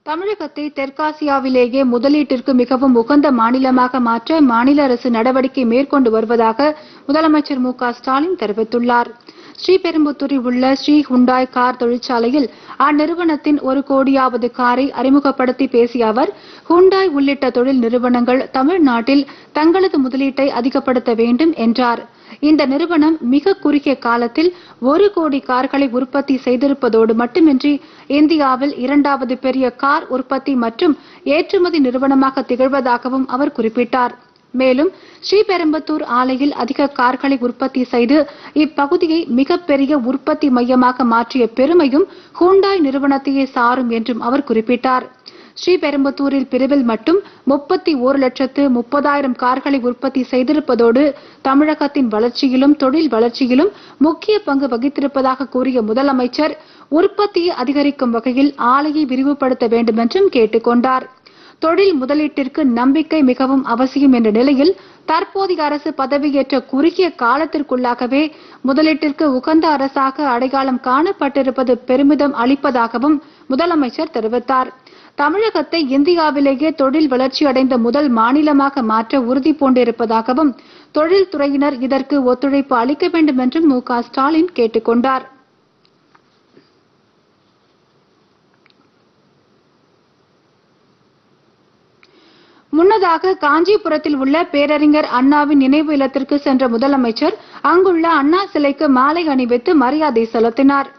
தமிழகத்தை தெற்காசியாவிலேயே முதலீட்டிற்கு மிகவும் உகந்த மாநிலமாக மாற்ற மாநில அரசு நடவடிக்கை மேற்கொண்டு வருவதாக முதலமைச்சர் மு க ஸ்டாலின் தெரிவித்துள்ளார் ஸ்ரீபெரும்புத்தூரில் உள்ள ஸ்ரீ ஹுண்டாய் கார் தொழிற்சாலையில் அந்நிறுவனத்தின் ஒரு கோடியாவது காரை அறிமுகப்படுத்தி பேசிய அவர் ஹுண்டாய் உள்ளிட்ட தொழில் நிறுவனங்கள் தமிழ்நாட்டில் தங்களது முதலீட்டை அதிகப்படுத்த வேண்டும் என்றார் இந்த நிறுவனம் மிக குறுகிய காலத்தில் ஒரு கோடி கார்களை உற்பத்தி செய்திருப்பதோடு மட்டுமின்றி இந்தியாவில் இரண்டாவது பெரிய கார் உற்பத்தி மற்றும் ஏற்றுமதி நிறுவனமாக திகழ்வதாகவும் அவர் குறிப்பிட்டார் மேலும் ஸ்ரீபெரும்புத்தூர் ஆலையில் அதிக கார்களை உற்பத்தி செய்து இப்பகுதியை மிகப்பெரிய உற்பத்தி மையமாக மாற்றிய பெருமையும் ஹூண்டாய் நிறுவனத்தையே சாரும் என்றும் அவர் குறிப்பிட்டார் ஸ்ரீபெரும்புத்தூரில் பிரிவில் மட்டும் முப்பத்தி ஒரு லட்சத்து முப்பதாயிரம் கார்களை உற்பத்தி செய்திருப்பதோடு தமிழகத்தின் வளர்ச்சியிலும் தொழில் வளர்ச்சியிலும் முக்கிய பங்கு வகித்திருப்பதாக கூறிய முதலமைச்சர் உற்பத்தியை அதிகரிக்கும் வகையில் ஆலையை விரிவுபடுத்த வேண்டும் என்றும் கேட்டுக் கொண்டார் தொழில் முதலீட்டிற்கு நம்பிக்கை மிகவும் அவசியம் என்ற நிலையில் தற்போதைய அரசு பதவியேற்ற குறுகிய காலத்திற்குள்ளாகவே முதலீட்டிற்கு உகந்த அரசாக அடையாளம் காணப்பட்டிருப்பது பெருமிதம் அளிப்பதாகவும் முதலமைச்சர் தெரிவித்தார் தமிழகத்தை இந்தியாவிலேயே தொழில் வளர்ச்சி அடைந்த முதல் மாநிலமாக மாற்ற உறுதி பூண்டிருப்பதாகவும் தொழில்துறையினர் இதற்கு ஒத்துழைப்பு அளிக்க வேண்டும் என்றும் மு க ஸ்டாலின் கேட்டுக் கொண்டார் முன்னதாக காஞ்சிபுரத்தில் உள்ள பேரறிஞர் அண்ணாவின் நினைவு இல்லத்திற்கு சென்ற முதலமைச்சர் அங்குள்ள அண்ணா சிலைக்கு மாலை அணிவித்து மரியாதை செலுத்தினார்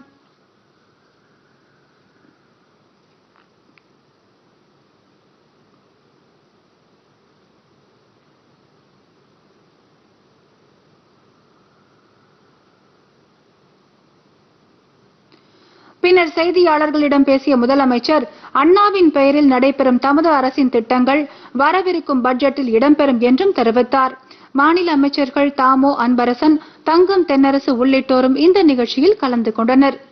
பின்னர் செய்தியாளர்களிடம் பேசிய முதலமைச்சர் அண்ணாவின் பெயரில் நடைபெறும் தமது அரசின் திட்டங்கள் வரவிருக்கும் பட்ஜெட்டில் இடம்பெறும் என்றும் தெரிவித்தார் மாநில அமைச்சர்கள் தாமோ அன்பரசன் தங்கம் தென்னரசு உள்ளிட்டோரும் இந்த நிகழ்ச்சியில் கலந்து கொண்டனர்